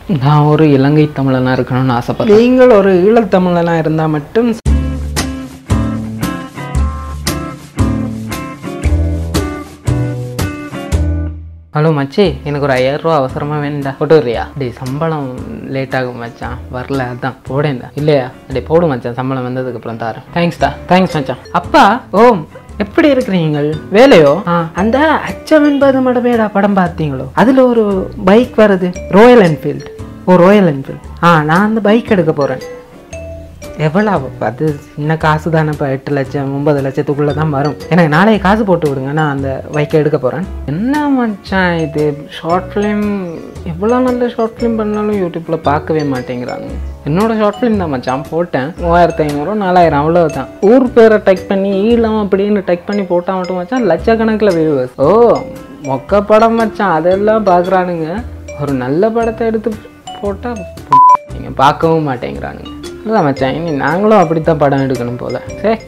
நான் ஒரு இலங்கை தமிழனா இருக்கணும்னு ஆசைப்படுறேன் நீங்கள் ஒரு ஈழத்தமிழனா இருந்தால் மட்டும் ஹலோ மச்சி எனக்கு ஒரு ஐயாயிரம் ரூபா அவசரமாக வேணும்டா போட்டு வர்றியா டேய் சம்பளம் லேட் ஆகும் மச்சான் வரல அதான் போடேன்டா இல்லையா டேய் போடு மச்சான் சம்பளம் வந்ததுக்கு அப்புறம் தாரேன் தேங்க்ஸ்டா தேங்க்ஸ் மச்சான் அப்பா ஓம் எப்படி இருக்கிறீங்கள் வேலையோ ஆ, அந்த அச்சம் என்பது மடமேடா படம் பார்த்தீங்களோ அதில் ஒரு பைக் வருது ராயல் என்ஃபீல்டு ஓ ராயல் என்ஃபீல்டு ஆ நான் அந்த பைக் எடுக்க போகிறேன் எவ்வளோ அது சின்ன காசு தானே இப்போ எட்டு லட்சம் ஒன்பது லட்சத்துக்குள்ளே தான் வரும் எனக்கு நாளைக்கு காசு போட்டு விடுங்க நான் அந்த பைக்கை எடுக்க போகிறேன் என்ன மச்சான் இது ஷார்ட் ஃபிலிம் எவ்வளோ நல்ல ஷார்ட் ஃபிலிம் பண்ணாலும் யூடியூப்பில் பார்க்கவே மாட்டேங்கிறாங்க என்னோட ஷார்ட் ஃபிலிம் தான் மச்சான் போட்டேன் மூவாயிரத்து ஐநூறு நாலாயிரம் அவ்வளவுதான் ஊர் பேரை டைப் பண்ணி ஈழம் அப்படின்னு டைப் பண்ணி போட்டால் மட்டும் மச்சான் லட்சக்கணக்கில் வியூவர்ஸ் ஓ மொக்க படம் மச்சான் அதெல்லாம் பார்க்குறானுங்க ஒரு நல்ல படத்தை எடுத்து போட்டால் நீங்கள் பார்க்கவும் மாட்டேங்கிறானுங்க இல்லை மச்சான் இனி நாங்களும் அப்படித்தான் படம் எடுக்கணும் போல சரி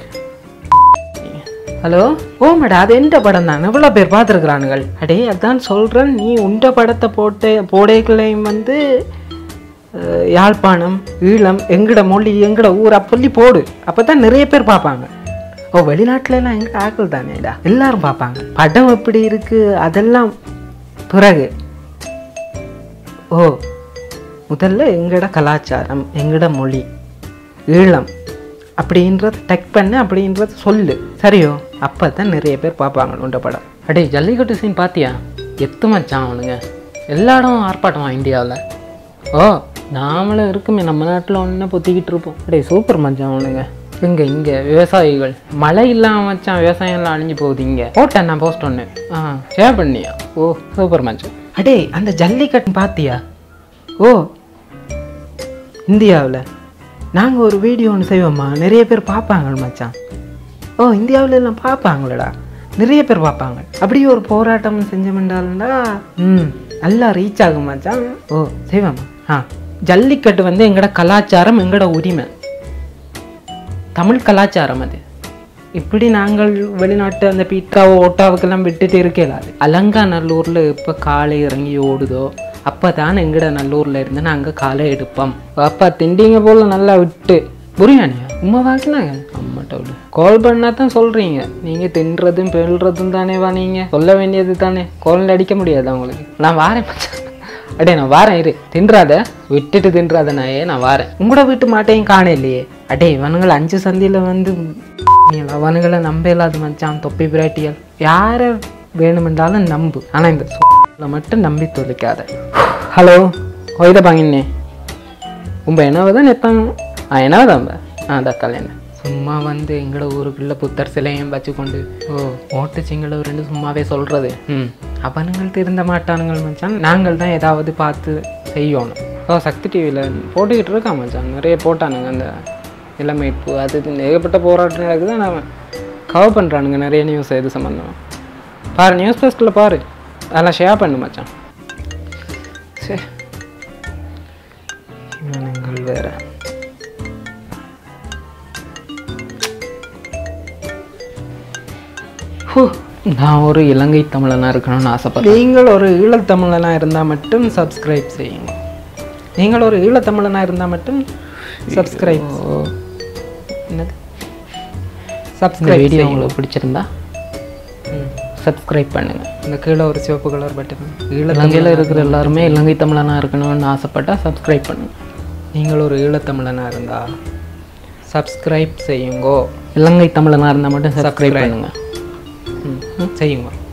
ஹலோ ஓ மேடம் அது எந்த படம் தான் எவ்வளோ பேர் பார்த்துருக்குறானுங்கள் அடே அதான் சொல்கிறேன் நீ உண்ட படத்தை போட்டு போடைகளையும் வந்து அஹ், யாழ்ப்பாணம் ஈழம் எங்கட மொழி எங்கட ஊர் அப்பல்லி போடு அப்போ தான் நிறைய பேர் பார்ப்பாங்க ஓ வெளிநாட்டுல எல்லாம் எங்க ஆக்கள் தானேடா எல்லாரும் பார்ப்பாங்க படம் எப்படி இருக்கு அதெல்லாம் பிறகு ஓ முதல்ல எங்கட கலாச்சாரம் எங்கட மொழி ஈழம் அப்படின்றத டெக் பண்ணு அப்படின்றத சொல்லு சரியோ அப்போ தான் நிறைய பேர் பார்ப்பாங்க உண்ட படம் அடே ஜல்லிக்கட்டு சீன் பாத்தியா எத்து மச்சான் அவனுங்க எல்லா இடமும் ஆர்ப்பாட்டமா இந்தியாவில் ஓ நாமளும் இருக்குமே நம்ம நாட்டில் ஒன்று பொத்திக்கிட்டு இருப்போம் அடே சூப்பர் மச்சான் அவனுங்க இங்கே இங்கே விவசாயிகள் மழை இல்லாம மச்சான் விவசாயம் எல்லாம் அழிஞ்சு போகுது இங்கே போட்டேன் நான் போஸ்ட் ஒன்று ஆ ஷேர் பண்ணியா ஓ சூப்பர் மச்சான் அடே அந்த ஜல்லிக்கட்டு பார்த்தியா ஓ இந்தியாவில் நாங்கள் ஒரு வீடியோ ஒன்று செய்வோம்மா நிறைய பேர் பார்ப்பாங்க மச்சான் ஓ இந்தியாவில் எல்லாம் பார்ப்பாங்களடா நிறைய பேர் பார்ப்பாங்க அப்படியே ஒரு போராட்டம் செஞ்சோம்டாலும்டா ம் நல்லா ரீச் ஆகும் மச்சான் ஓ செய்வோம்மா ஆ ஜல்லிக்கட்டு வந்து எங்களோட கலாச்சாரம் எங்களோட உரிமை தமிழ் கலாச்சாரம் அது இப்படி நாங்கள் வெளிநாட்டு அந்த பீட்டாவோ ஓட்டாவுக்கெல்லாம் விட்டுட்டு இருக்கலாது அலங்கா நல்லூரில் எப்போ காலை இறங்கி ஓடுதோ அப்போ தான் எங்கட நல்லூரில் இருந்து நாங்கள் காலை எடுப்போம் அப்பா திண்டிங்க போல நல்லா விட்டு புரியானியா உமா வாக்கினாங்க அம்மாட்ட விடு கால் பண்ணா தான் சொல்கிறீங்க நீங்கள் தின்றதும் பெல்றதும் தானே வா நீங்கள் சொல்ல வேண்டியது தானே கால் அடிக்க முடியாது அவங்களுக்கு நான் வாரேன் மச்சான். அடே நான் வாரேன் இரு தின்றாத விட்டுட்டு தின்றாத நாயே நான் வாரேன் உங்களோட வீட்டு மாட்டையும் காண இல்லையே அடே இவனுங்களை அஞ்சு சந்தியில் வந்து நீ அவனுங்களை நம்ப இல்லாத மச்சான் தொப்பி பிராட்டியல் யாரை வேணுமென்றாலும் நம்பு ஆனால் இந்த சூழலை மட்டும் நம்பி தொலைக்காத ஹலோ ஒய்த பாங்கினே உம்ப என்னவதான் எத்தாங்க ஆ என்னவதான் ஆ தக்கால் என்ன சும்மா வந்து எங்களோட ஊருக்குள்ள புத்தர் சிலையும் வச்சுக்கொண்டு ஓ ஓட்டு சிங்கள ரெண்டு சும்மாவே சொல்றது ம் அவனுங்கள் திருந்த மாட்டானுங்கள் மச்சான் நாங்கள் தான் ஏதாவது பார்த்து செய்யணும் ஓ சக்தி டிவியில் போட்டுக்கிட்டு இருக்கான் மச்சான் நிறைய போட்டானுங்க அந்த இளமைப்பு அது இதுன்னு ஏகப்பட்ட போராட்டம் நடக்குது ஆனால் கவர் பண்ணுறானுங்க நிறைய நியூஸ் இது சம்மந்தமாக பாரு நியூஸ் ஃபஸ்ட்டில் பாரு அதெல்லாம் ஷேர் பண்ணு மச்சான் சரி இவனுங்கள் வேற ஹூ, நான் ஒரு இலங்கை தமிழனா இருக்கணும்னு ஆசைப்படுறேன் நீங்கள் ஒரு ஈழத்தமிழனா இருந்தால் மட்டும் சப்ஸ்கிரைப் செய்யுங்க நீங்கள் ஒரு ஈழத்தமிழனா இருந்தால் மட்டும் சப்ஸ்கிரைப் என்னது இந்த சப்ஸ்கிரைப் வீடியோ உங்களுக்கு பிடிச்சிருந்தா சப்ஸ்கிரைப் பண்ணுங்க இந்த கீழே ஒரு சிவப்பு கலர் பட்டன் இலங்கையில் இருக்கிற எல்லாருமே இலங்கை தமிழனா இருக்கணும்னு ஆசைப்பட்டா சப்ஸ்கிரைப் பண்ணுங்க நீங்கள் ஒரு ஈழத்தமிழனா இருந்தா சப்ஸ்கிரைப் செய்யுங்கோ இலங்கை தமிழனா இருந்தால் மட்டும் சப்ஸ்கிரைப் பண்ணுங்க ம், செய்யுங்க